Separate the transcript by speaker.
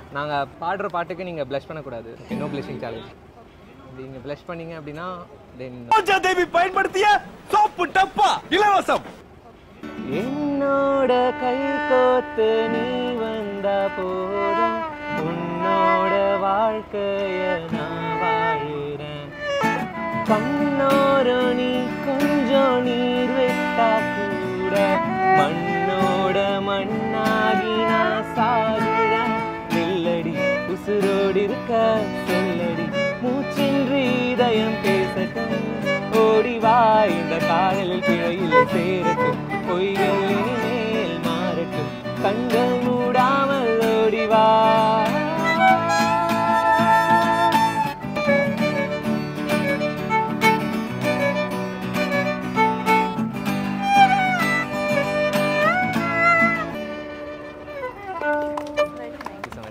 Speaker 1: நாங்கள் பாடுற பாட்டுக்கு நீங்கள் ப்ளஷ் பண்ணக்கூடாது நோ ப்ளஷிங் சேலஞ்ச் நீங்கள் ப்ளஷ் பண்ணீங்க அப்படின்னா தென்
Speaker 2: தேவி பயன்படுத்திய சோப்பு டப்பா இலவசம்
Speaker 1: என்னோட கை கோத்து நீ வந்த போதும் உன்னோட வாழ்க்கைய நான் வாழுறேன் கண்ணோரம் நீ கொஞ்சம் நீர் விட்டா கூட மண்ணோட மண்ணாகி நான் சாகுறேன் நில்லடி உசுரோடு இருக்க சொல்லடி மூச்சின்றி இதயம் பேசட்டும் ஓடி வா இந்த காதலில் பிழையில் சேரட்டும் பொய்கள்